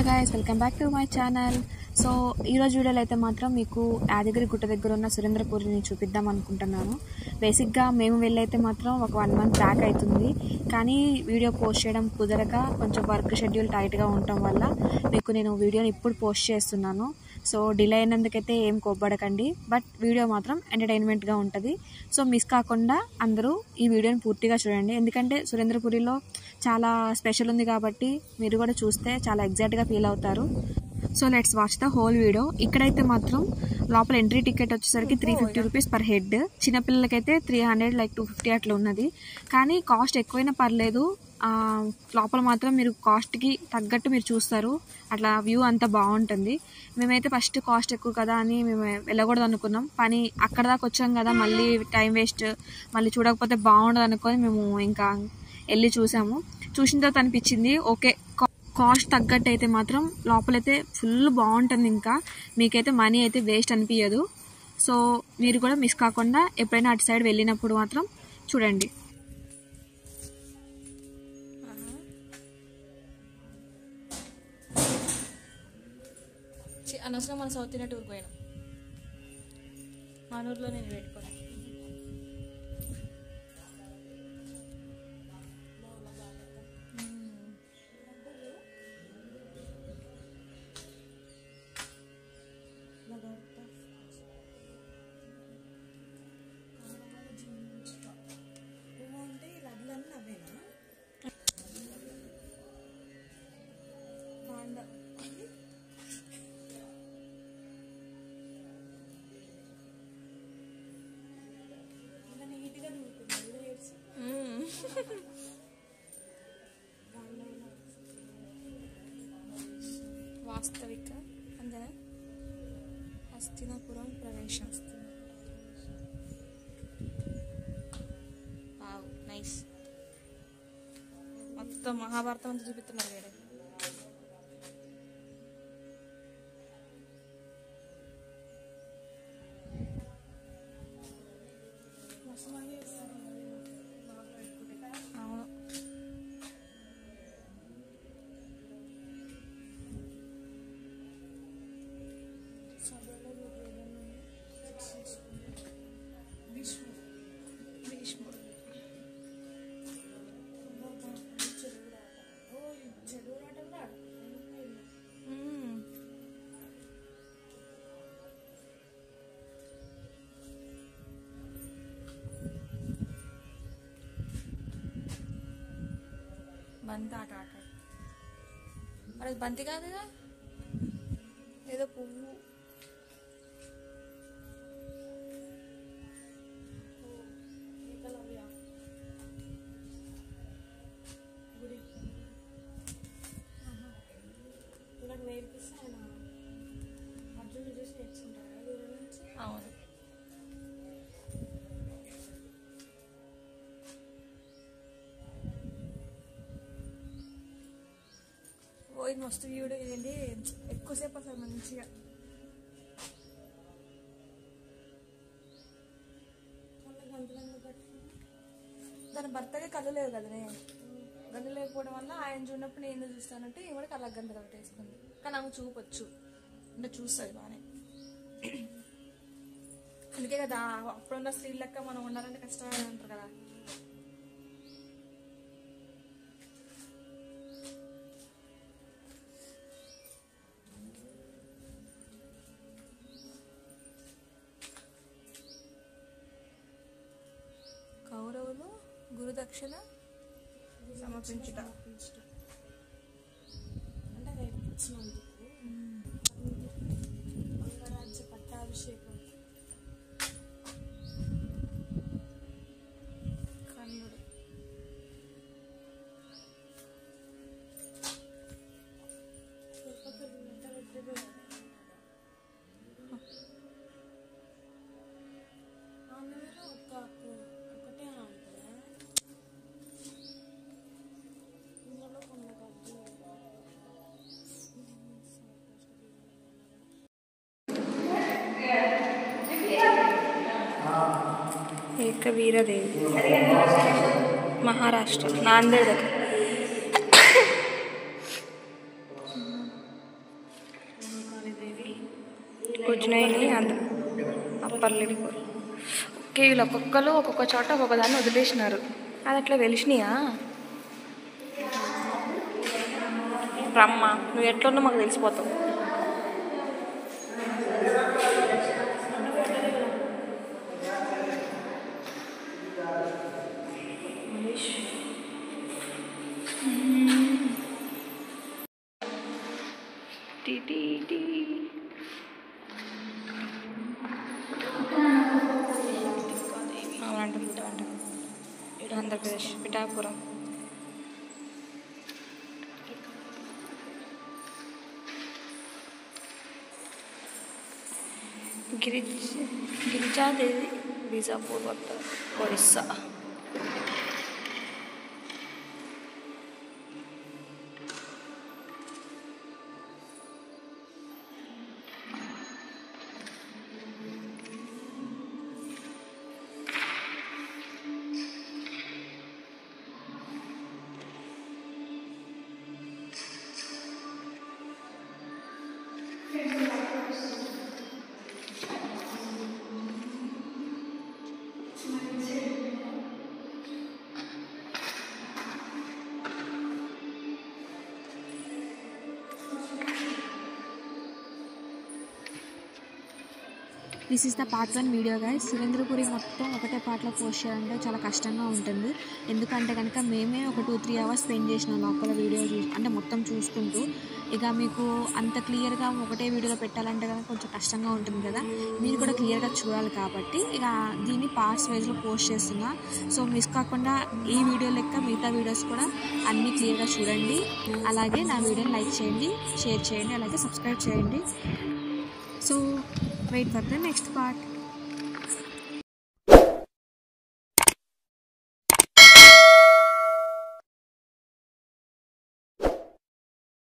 Guys welcome back to my channel so ఈరోజు వీడియోలో అయితే మాత్రం మీకు యాదగిరి గుట్ట దగ్గర ఉన్న సురేంద్రపూరిని చూపిద్దాం అనుకుంటున్నాను బేసిక్గా మేము వెళ్ళైతే మాత్రం ఒక వన్ మంత్ బ్యాక్ అవుతుంది కానీ వీడియో పోస్ట్ చేయడం కుదరక కొంచెం వర్క్ షెడ్యూల్ టైట్గా ఉండటం వల్ల మీకు నేను వీడియోని ఇప్పుడు పోస్ట్ చేస్తున్నాను సో డిలే అయినందుకైతే ఏం కోప్పడకండి బట్ వీడియో మాత్రం ఎంటర్టైన్మెంట్గా ఉంటుంది సో మిస్ కాకుండా అందరూ ఈ వీడియోని పూర్తిగా చూడండి ఎందుకంటే సురేంద్రపురిలో చాలా స్పెషల్ ఉంది కాబట్టి మీరు కూడా చూస్తే చాలా ఎగ్జైట్గా ఫీల్ అవుతారు so let's watch the whole video ఇక్కడైతే మాత్రం లోపల ఎంట్రీ టికెట్ వచ్చేసరికి three fifty rupees per head చిన్నపిల్లలకైతే three hundred like two fifty అట్లా ఉన్నది కానీ కాస్ట్ ఎక్కువైనా పర్లేదు ఆ, లోపల మాత్రం మీరు కాస్ట్కి తగ్గట్టు మీరు చూస్తారు అట్లా వ్యూ అంతా బాగుంటుంది మేమైతే ఫస్ట్ కాస్ట్ ఎక్కువ కదా అని మేము వెళ్ళకూడదు అనుకున్నాం కానీ అక్కడ దాకా వచ్చాం కదా మళ్ళీ టైం వేస్ట్ మళ్ళీ చూడకపోతే బాగుండదు అనుకొని మేము ఇంకా వెళ్ళి చూసాము చూసిన తర్వాత అనిపించింది ఓకే కా- కాస్ట్ తగ్గట్టు అయితే మాత్రం లోపలైతే ఫుల్ బాగుంటుంది ఇంకా మీకైతే మనీ అయితే వేస్ట్ అనిపించదు సో మీరు కూడా మిస్ కాకుండా ఎప్పుడైనా అటు సైడ్ వెళ్ళినప్పుడు మాత్రం చూడండి చి- అనవసరం మన సౌత్ ఇండియా టూర్ పోయాను మన ఊర్లో నేను పెట్టుకోను వాస్తవిక అంతేనా హస్తినాపురం ప్రవేశం వావ్ నైస్ మొత్తం మహాభారతం అంతా చూపిస్తున్నారు వేరే అవును భీష్ముడు మ్మ్. బంతి ఆట ఆట మరి అది బంతి కాదుగా ఏదో పువ్వు అవును ఓ ఇది మస్తు వ్యూడు ఇదేంటి ఎక్కువసేపు అసలు మంచిగా దాని భర్తకి కళ్ళు లేవు కదనే గన్ను లేకపోవడం వల్ల ఆయన చూడనప్పుడు నేను చూస్తానంటే ఈవిడ కళ్ళ గంట ఒకటి వేసుకుంది కానీ ఆమె చూపొచ్చు అంటే చూస్తుంది బాగానే అందుకే కదా అప్పుడున్న స్త్రీ లెక్క మనం ఉండాలంటే కష్టమే అంటారు కదా కౌరవులు గురుదక్షిణ సమర్పించుట అంటే రేపు ఇచ్చినందుకు అంగరాజ్య పట్టాభిషేకం కర్ణుడు లేకపోతే మిగతా పెట్టిపోయాడు ఆమె మీద ఒక ఒకటే అంటే ఇందులో కొన్ని గడ్డి ఏకవీరదేవి మహారాష్ట్ర నాందేడ్ దగ్గర వచ్చినాయని అంత అప్పర్ లిప్ ఓకే వీళ్ళు ఒక్కొక్కరు ఒక్కొక్క చోట ఒక్కొక్క దాన్ని వదిలేసినారు అది అట్లా వెలిసినాయా రమ్మ నువ్వు ఎట్లున్నా మాకు తెలిసిపోతావు టీ టీ టీ అవునంట అంట ఆంధ్రప్రదేశ్ పిఠాపురం గిరిజ గిరిజాదేవి బీజాపూర్ వద్ద Orissa this is the part one video guys Surendrapuri మొత్తం ఒకటే పార్ట్లో పోస్ట్ చేయాలంటే చాలా కష్టంగా ఉంటుంది ఎందుకంటే కనుక మేమే ఒక టూ త్రీ అవర్స్ స్పెండ్ చేసిన లోపల వీడియో చూ అంటే మొత్తం చూసుకుంటూ ఇక మీకు అంత క్లియర్గా ఒకటే వీడియోలో పెట్టాలంటే కనుక కొంచెం కష్టంగా ఉంటుంది కదా మీరు కూడా క్లియర్గా చూడాలి కాబట్టి ఇక దీన్ని పార్ట్స్ వైజ్లో పోస్ట్ చేస్తున్నా సో మిస్ కాకుండా ఈ వీడియో లెక్క మిగతా వీడియోస్ కూడా అన్నీ క్లియర్గా చూడండి అలాగే నా వీడియోని లైక్ చేయండి షేర్ చేయండి అలాగే సబ్స్క్రైబ్ చేయండి so wait for the next part